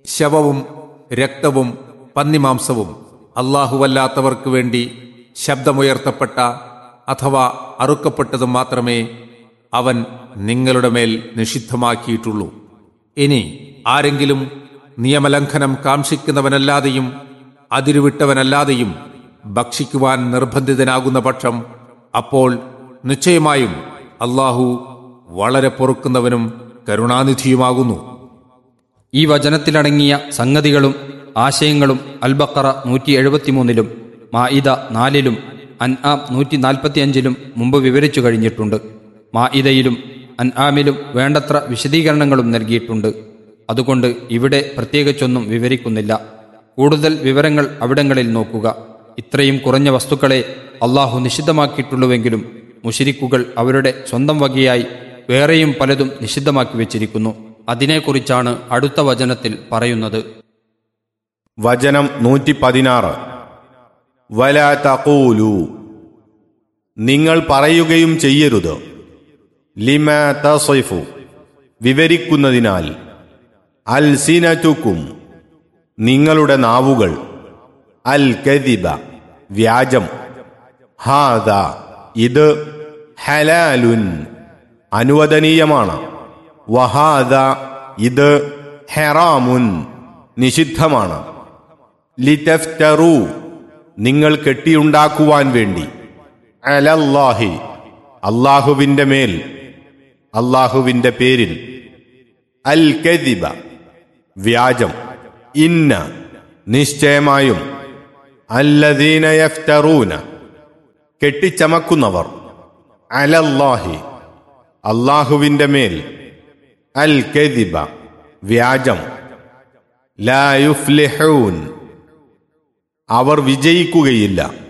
ശവവും രക്തവും പന്നിമാംസവും അള്ളാഹുവല്ലാത്തവർക്ക് വേണ്ടി ശബ്ദമുയർത്തപ്പെട്ട അഥവാ അറുക്കപ്പെട്ടതും മാത്രമേ അവൻ നിങ്ങളുടെ മേൽ നിഷിദ്ധമാക്കിയിട്ടുള്ളൂ ഇനി ആരെങ്കിലും നിയമലംഘനം കാംക്ഷിക്കുന്നവനല്ലാതെയും അതിരുവിട്ടവനല്ലാതെയും ഭക്ഷിക്കുവാൻ നിർബന്ധിതനാകുന്ന പക്ഷം അപ്പോൾ നിശ്ചയമായും അള്ളാഹു വളരെ പൊറുക്കുന്നവനും കരുണാനിധിയുമാകുന്നു ഈ വചനത്തിലടങ്ങിയ സംഗതികളും ആശയങ്ങളും അൽബക്കറ നൂറ്റി എഴുപത്തിമൂന്നിലും മായിദ നാലിലും അൻആം നൂറ്റി നാൽപ്പത്തിയഞ്ചിലും മുമ്പ് വിവരിച്ചു കഴിഞ്ഞിട്ടുണ്ട് മായിദയിലും അൻആമിലും വേണ്ടത്ര വിശദീകരണങ്ങളും നൽകിയിട്ടുണ്ട് അതുകൊണ്ട് ഇവിടെ പ്രത്യേകിച്ചൊന്നും വിവരിക്കുന്നില്ല കൂടുതൽ വിവരങ്ങൾ അവിടങ്ങളിൽ നോക്കുക ഇത്രയും കുറഞ്ഞ വസ്തുക്കളെ അള്ളാഹു നിഷിദ്ധമാക്കിയിട്ടുള്ളുവെങ്കിലും മുഷിരിക്കുകൾ അവരുടെ സ്വന്തം വകയായി വേറെയും പലതും നിഷിദ്ധമാക്കി വെച്ചിരിക്കുന്നു അതിനെക്കുറിച്ചാണ് അടുത്ത വചനത്തിൽ പറയുന്നത് വചനം നൂറ്റി പതിനാറ് വല തകൂലു നിങ്ങൾ പറയുകയും ചെയ്യരുത് ലിമ തസൈഫു വിവരിക്കുന്നതിനാൽ അൽ സിനറ്റുക്കും നിങ്ങളുടെ നാവുകൾ അൽ കദിബ വ്യാജം ഹാദ ഇത് ഹലാലുൻ അനുവദനീയമാണ് വഹാദ ഇത് ഹെറാമുൻ നിഷിദ്ധമാണ് ലിതഫ്തറു നിങ്ങൾ കെട്ടിയുണ്ടാക്കുവാൻ വേണ്ടി അലല്ലാഹി അള്ളാഹുവിന്റെ മേൽ അള്ളാഹുവിന്റെ പേരിൽ അൽ കദിബ വ്യാജം ഇന്ന നിശ്ചയമായും അല്ലദീന യഫ്തറൂന കെട്ടിച്ചമക്കുന്നവർ അലല്ലാഹി അള്ളാഹുവിന്റെ മേൽ അൽ കദിബ വ്യാജം ലാ യുഫ്ലിഹൂൻ അവർ വിജയിക്കുകയില്ല